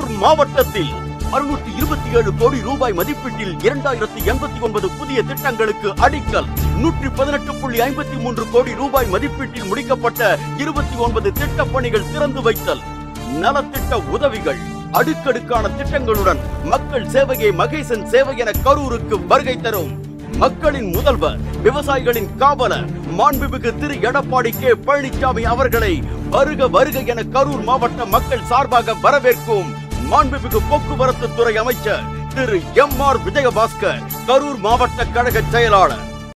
கரூர் மாவட்டத்தில் அறுநூற்றி இருபத்தி ஏழு கோடி ரூபாய் மதிப்பீட்டில் இரண்டாயிரத்தி எண்பத்தி ஒன்பது புதிய திட்டங்களுக்கு அடிக்கல் நூற்றி பதினெட்டு புள்ளி ஐம்பத்தி மூன்று கோடி ரூபாய் மதிப்பீட்டில் முடிக்கப்பட்ட இருபத்தி ஒன்பது திட்டப் பணிகள் திறந்து வைத்தல் நலத்திட்ட உதவிகள் அடுக்கடுக்கான திட்டங்களுடன் மக்கள் சேவையை மகேசன் சேவை என கரூருக்கு வருகை தரும் மக்களின் முதல்வர் விவசாயிகளின் காவலர் மாண்புமிகு திரு எடப்பாடி கே பழனிசாமி அவர்களை வருக வருக என கரூர் மாவட்ட மக்கள் சார்பாக வரவேற்கும் மாண்புமிகு போக்குவரத்து துறை அமைச்சர் திரு எம் ஆர் விஜயபாஸ்கர் கரூர் மாவட்ட கழக செயலாளர்